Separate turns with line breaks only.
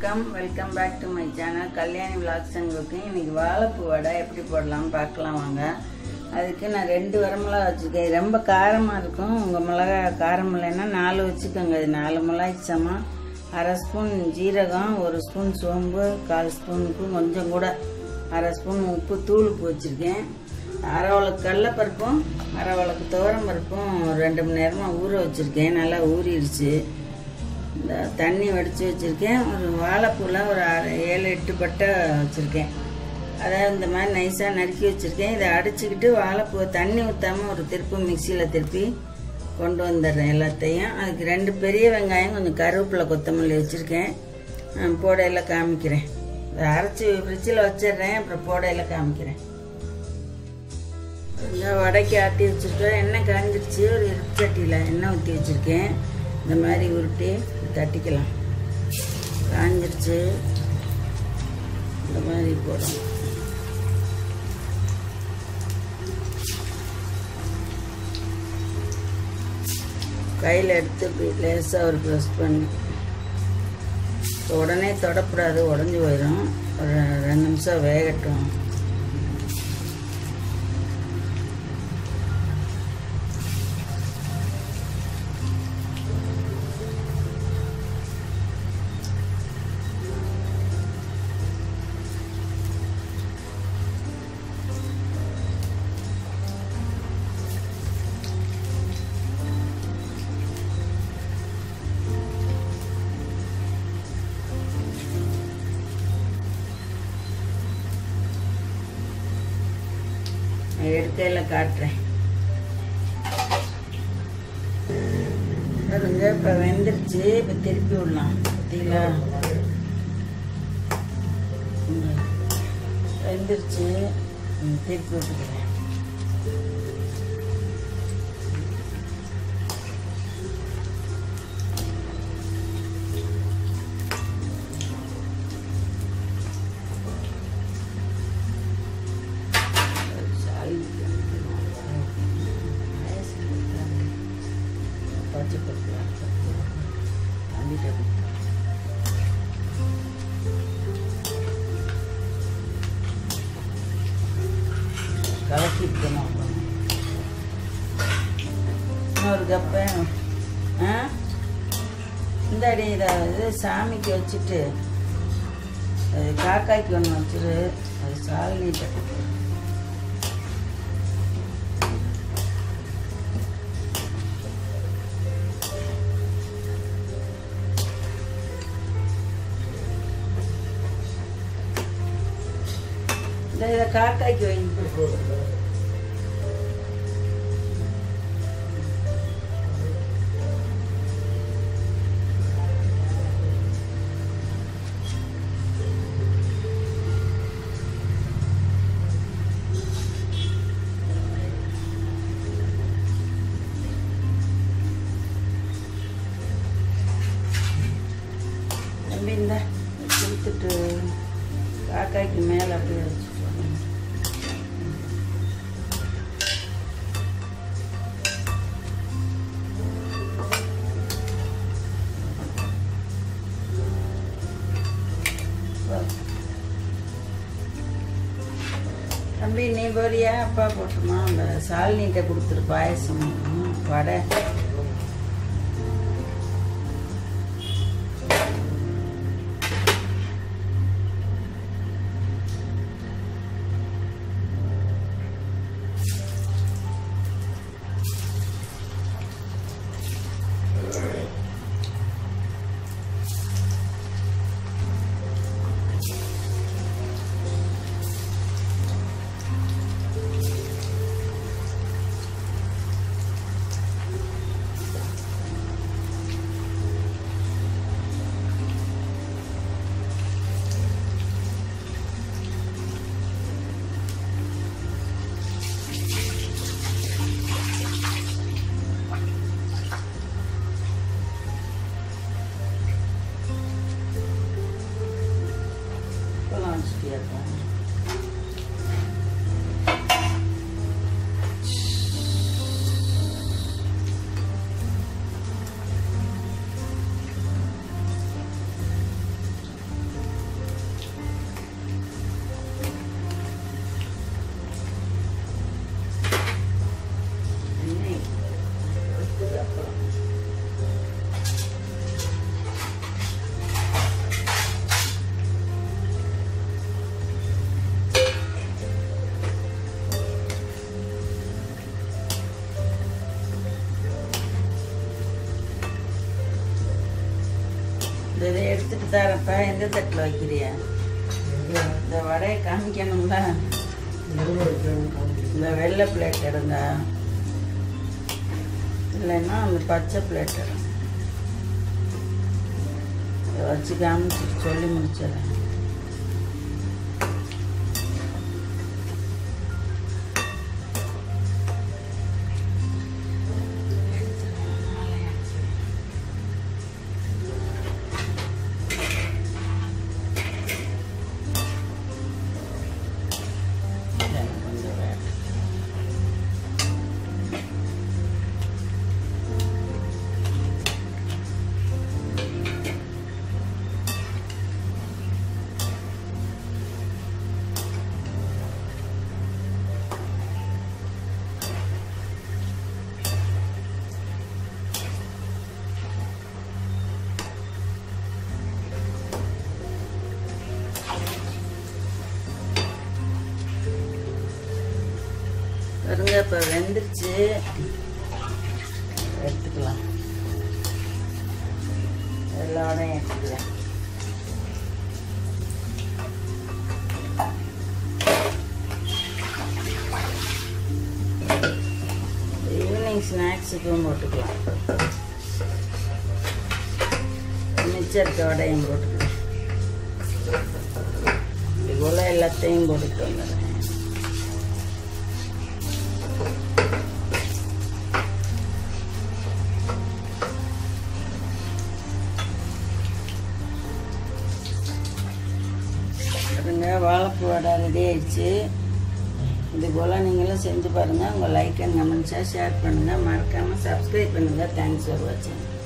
வணக்கம் welcome back to my channel Kalyani vlogs and cooking இன்னைக்கு வாழைப்பூ வடை எப்படி போடலாம் பார்க்கலாம் வாங்க அதுக்கு நான் ரெண்டு வரமிளகா வச்சுருக்கேன் ரொம்ப காரமாக இருக்கும் உங்கள் மிளகா காரம் இல்லைன்னா நாலு வச்சுக்கோங்க இது நாலு மிளகாய் சமம் அரை ஸ்பூன் ஜீரகம் ஒரு ஸ்பூன் சோம்பு கால் ஸ்பூனுக்கு கொஞ்சம் கூட அரை ஸ்பூன் உப்பு தூளுப்பு வச்சுருக்கேன் அரை வளக்கு கடலப்பருப்பும் அரை வளக்கு துவரம் பருப்பும் ரெண்டு மணி நேரமாக ஊற வச்சுருக்கேன் நல்லா ஊறிடுச்சு இந்த தண்ணி வடித்து வச்சுருக்கேன் ஒரு வாழைப்பூவில் ஒரு அரை ஏழு எட்டு பட்டை வச்சுருக்கேன் அதாவது இந்த மாதிரி நைஸாக நறுக்கி வச்சுருக்கேன் இதை அடிச்சுக்கிட்டு வாழைப்பூவை தண்ணி ஊற்றாமல் ஒரு திருப்பு மிக்சியில் திருப்பி கொண்டு வந்துடுறேன் எல்லாத்தையும் அதுக்கு ரெண்டு பெரிய வெங்காயம் கொஞ்சம் கருவேப்பிலை கொத்தமல்லி வச்சுருக்கேன் நான் போடையில் காமிக்கிறேன் இதை அரைச்சி ஃப்ரிட்ஜில் வச்சிடுறேன் அப்புறம் போடையில் காமிக்கிறேன் இந்த வடைக்கு ஆட்டி வச்சுருக்கேன் எண்ணெய் காஞ்சிருச்சு ஒரு இருப்பு சட்டியில் எண்ணெய் ஊற்றி வச்சுருக்கேன் இந்த மாதிரி உருட்டி தட்டிக்கலாம் காஞ்சிருச்சு இந்த மாதிரி போடும் கையில் எடுத்து இப்படி லேசாக ஒரு ப்ரெஸ் பண்ணி உடனே தொடக்கூடாது உடஞ்சி போயிடும் ஒரு ரெண்டு நிமிஷம் வேகட்டும் எடுக்கையில் காட்டுறேன் பாருங்க இப்போ வெந்துருச்சு இப்போ திருப்பி விடலாம் பார்த்தீங்களா ம். வெந்துருச்சு ம், திருப்பி விட்டுக்கிறேன் கலக்கிக்கணும் இன்னொரு கப்பை ஆ இந்த அடி இதை இது சாமிக்கு வச்சுட்டு அது காக்காய்க்கு ஒன்று வச்சுரு அது சாலினிட்ட இந்த இதை காக்காய்க்கு வைங்க தம்பி இந்த கொடுத்துட்டு காக்காய்க்கு மேலே அப்படியே வச்சுட்டு வாங்க. வா. தம்பி நீ போறியா அப்பா போட்டுமா அந்த சாலினிட்ட கொடுத்துரு பாயசம் ம், வடை இப்போலாம் வச்சுட்டியா எடுத்தாரப்ப எந்த தட்டில் வைக்கிறியா இந்த வடையை காமிக்கணும்ல இந்த வெள்ளை பிளேட் எடுங்க இல்லைன்னா அந்த பச்சை பிளேட் எடுங்க இதை வச்சு காமிச்சிட்டு சொல்லி முடிச்சிடறேன் எனக்கு கொஞ்சம் வேலை பாருங்க இப்போ வெந்துருச்சு எடுத்துக்கலாம் எல்லாரையும் எடுத்துக்கலாம் ஈவினிங் ஸ்நாக்ஸுக்கும் போட்டுக்கலாம் மிச்சம் இருக்க வடையும் போட்டுக்கலாம் இது போல் எல்லாத்தையும் போட்டுட்டு வந்துடுறேன் பாருங்க வாழைப்பூ வடை ரெடி ஆயிடுச்சு இது போல் நீங்களும் செஞ்சு பாருங்கள் உங்கள் லைக் அண்ட் கமெண்ட்ஸாக ஷேர் பண்ணுங்கள் மறக்காமல் சப்ஸ்கிரைப் பண்ணுங்கள் தேங்க்ஸ் ஃபார் வாட்சிங்